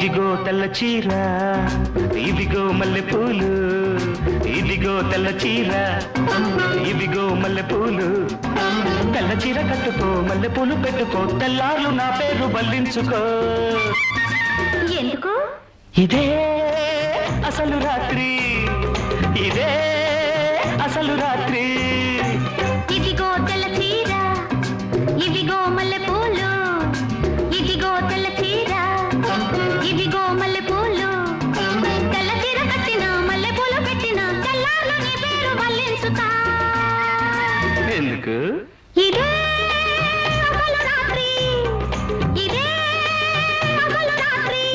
ఇదిగో తెల్ల చీర ఇదిగో మల్లె పూలు ఇదిగో తెల్ల చీర ఇదిగో మల్లె పూలు తెల్ల చీర కట్టుకో మల్లె పూలు పెట్టుకో తెల్లార్లు నా పేరు బల్లించుకో ఎందుకు ఇదే అసలు రాత్రి ఇదే అసలు రాత్రి ఇదిగో తెల్ల చీర ఇదిగో మల్లె పూలు ఇదిగో తెల్ల చీర ఇదిగో మల్లె పూలు తెల్ల చీర కట్టిన మల్లె పూలు పెట్టిన తెల్లార్లు నీ పేరు వల్లించుతా ఎందుకు ఇదే అసలు రాత్రి ఇదే అసలు రాత్రి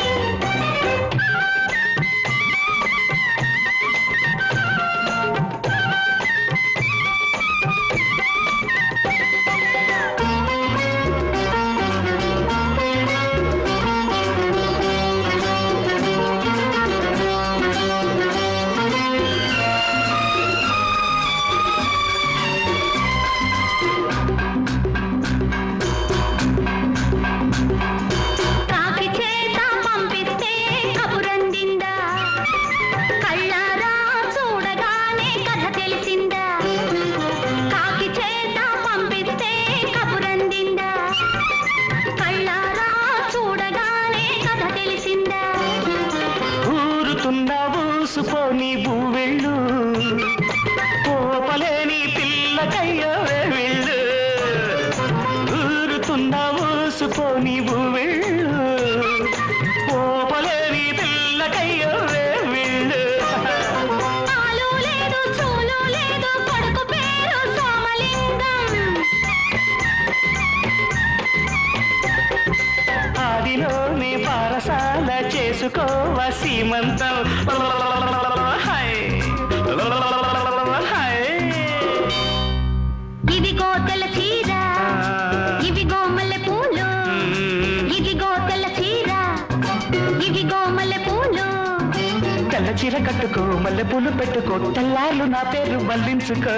కాకి చేత పంపిస్తే కబురందిందా కళ్ళారా చూడగానే కథ తెలిసిందా కాకి చేత పంపిస్తే కబురందిందా కళ్ళారా చూడగానే కథ తెలిసిందా ఊరుతున్న ఊసుపోని భూవెళ్ళు పోపలేని పిల్లకయ్యో వెళ్ళు ఊరుతున్న ఊసుపోని భూవెళ్ళు పోపలేని పిల్లకయ్యో వెళ్ళు ఆలు లేదు చూలు లేదు కొడుకు పేరు సోమలింగం ఆదిలోని పారసాల చేసుకోవ సీమంతం హై హై ఇదిగో తెల్ల చీర ఇదిగో మల్లె పూలు ఇదిగో తెల్ల చీర ఇదిగో మల్లె పూలు తెల్ల చీర కట్టుకో మల్లె పూలు పెట్టుకో తెల్లార్లు నా పేరు మళ్ళించుకో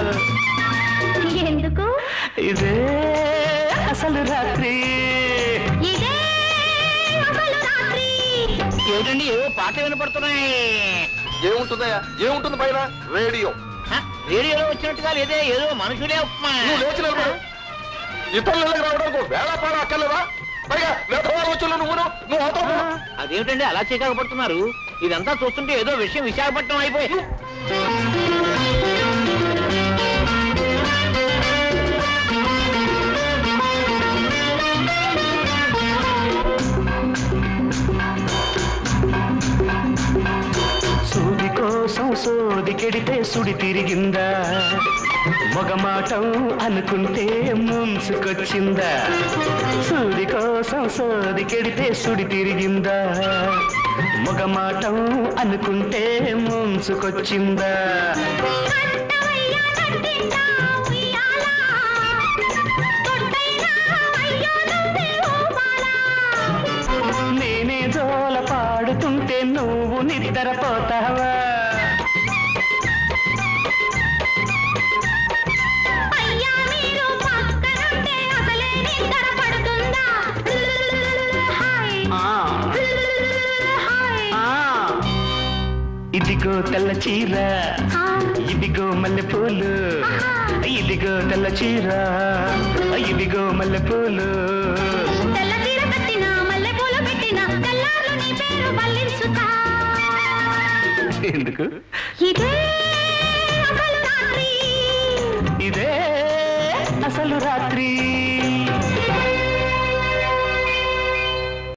ఎందుకు ఇదే అసలు రాత్రి ఇదే అసలు రాత్రి ఏమిటండి ఏవో పాటలు వినపడుతున్నాయి ఏముంటుందయ్యా ఏముంటుంది పైన రేడియో హ, రేడియోలో వచ్చినట్టుగా లేదే ఏదో మనుషులే ఉప్మా నువ్వు లేచి నిలబడు ఇతరుల దగ్గర రావడానికి ఒక వేళ పాడ అక్కర్లేదా పైగా వేటవారు వచ్చి నువ్వు నువ్వు అవుతావు అదేమిటండి అలా చీకాకు పడుతున్నారు ఇదంతా చూస్తుంటే ఏదో విషయం విశాఖపట్నం అయిపోయి సూది కోసం సోది కెడితే సుడి తిరిగిందా మొగమాటం అనుకుంటే ముంచుకొచ్చిందా సూది కోసం సోది కెడితే సుడి తిరిగిందా మొగమాటం అనుకుంటే ముంచుకొచ్చిందా కట్టవయ్యా కట్టిందా ఉయ్యాల తొట్టైనా అయ్యో నువ్వే ఊపాలా నేనే జోల పాడుతుంటే నువ్వు నిద్రపోతావా అయ్యా మీరు పక్కనుంటే అసలే నిద్ర పడుతుందా హాయ్ హాయ్ ఇదిగో తెల్ల చీర ఆ, ఇదిగో మల్లె పూలు ఇదిగో తెల్ల చీర ఇదిగో మల్లె పూలు తెల్ల చీర కట్టిన మల్లె పూలు పెట్టిన తెల్లార్లు నీ పేరు బల్లించుతా ఎందుకు ఇదే